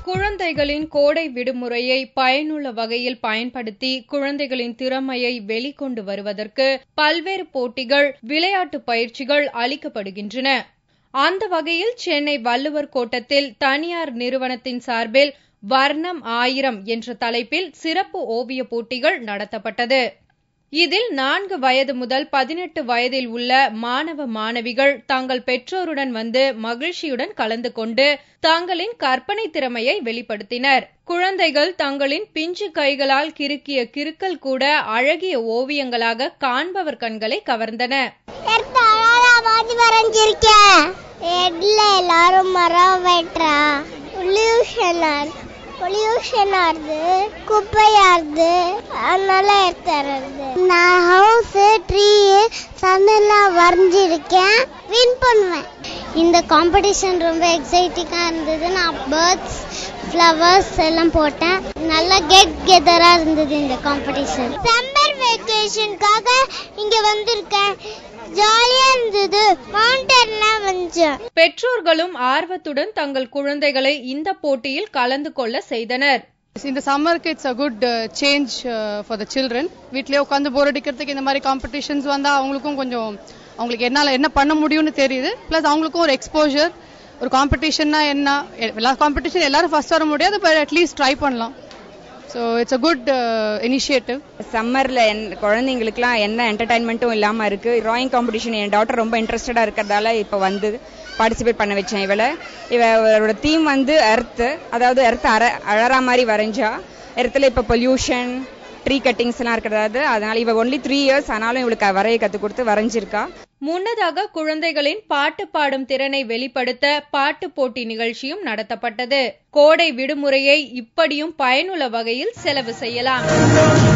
குழந்தைகளின் கோடை விடுமுறையை பயனுள்ள வகையில் பயன்படுத்தி குழந்தைகளின் திறமையை வெளிக்கொண்டு வருவதற்கு பல்வேறு போட்டிகள் விளையாட்டு பயிற்சிகள் அளிக்கப்படுகின்றன அந்த வகையில் சென்னை வள்ளுவர் கோட்டத்தில் தனியார் நிறுவனத்தின் சார்பில் வர்ணம் ஆயிரம் என்ற தலைப்பில் சிறப்பு ஓவிய போட்டிகள் நடத்தப்பட்டது இதில் நான்கு வயது முதல் பதினெட்டு வயதில் உள்ள மாணவ மாணவிகள் தங்கள் பெற்றோருடன் வந்து மகிழ்ச்சியுடன் கலந்து கொண்டு தங்களின் கற்பனை திறமையை வெளிப்படுத்தினர் குழந்தைகள் தங்களின் பிஞ்சு கைகளால் கிறுக்கிய கிறுக்கல் கூட அழகிய ஓவியங்களாக காண்பவர் கண்களை கவர்ந்தன எடுத்து அழகா மாதிரி வரைஞ்சிருக்கேன் ஹெட்ல எல்லாரும் மரம் வெட்டுறா பொல்யூஷன் பொல்யூஷன் ஆகுது குப்பையாகுது அதனால எடுத்துறது நான் ஹவுஸ் ட்ரீ சன்னெல்லாம் வரைஞ்சிருக்கேன் வின் பண்ணுவேன் இந்த காம்படிஷன் ரொம்ப எக்ஸைட்டிங்காக இருந்தது நான் பேர்ட்ஸ் ஃப்ளவர்ஸ் எல்லாம் போட்டேன் நல்லா கெட் கெதராக இருந்தது இந்த காம்படிஷன் சம்மர் வெக்கேஷனுக்காக இங்க வந்திருக்கேன் ஜாலியா இருந்தது மவுண்டன்லாம் வந்துச்சேன் பெற்றோர்களும் ஆர்வத்துடன் தங்கள் குழந்தைகளை இந்த போட்டியில் கலந்து கொள்ள செய்தனர் இந்த சம்மருக்கு it's a good change for the children வீட்லயே உட்காந்து போர் அடிக்கிறதுக்கு இந்த மாதிரி காம்படிஷன்ஸ் வந்தா அவங்களுக்கும் கொஞ்சம் அவங்களுக்கு என்னால என்ன பண்ண முடியும்னு தெரியுது பிளஸ் அவங்களுக்கும் ஒரு எக்ஸ்போஜர் ஒரு காம்படிஷன்னா என்ன எல்லா காம்படிஷன் எல்லாரும் ஃபர்ஸ்ட் வர முடியாது பட் அட்லீஸ்ட் ட்ரை பண்ணலாம் so it's a good initiative சம்மர்ல குழந்தைங்களுக்குலாம் எந்த என்டர்டைன்மெண்ட்டும் இல்லாம இருக்கு டிராயிங் காம்படிஷன் என் டாட்டர் ரொம்ப இன்ட்ரெஸ்டடா இருக்கிறதால இப்ப வந்து பார்ட்டிசிபேட் பண்ண வச்சேன் இவளை இவளோட தீம் வந்து எர்த் அதாவது எர்த் அற அழறா மாதிரி வரைஞ்சா எர்த்தில் இப்ப பொல்யூஷன் ட்ரீ கட்டிங்ஸ் எல்லாம் இருக்கிறது அதனால இவ ஒன்லி த்ரீ இயர்ஸ் ஆனாலும் இவளுக்கு வரைய கத்து கொடுத்து வரைஞ்சிருக்கா முன்னதாக குழந்தைகளின் பாட்டு பாடும் திறனை வெளிப்படுத்த பாட்டு போட்டி நிகழ்ச்சியும் நடத்தப்பட்டது கோடை விடுமுறையை இப்படியும் பயனுள்ள வகையில் செலவு செய்யலாம்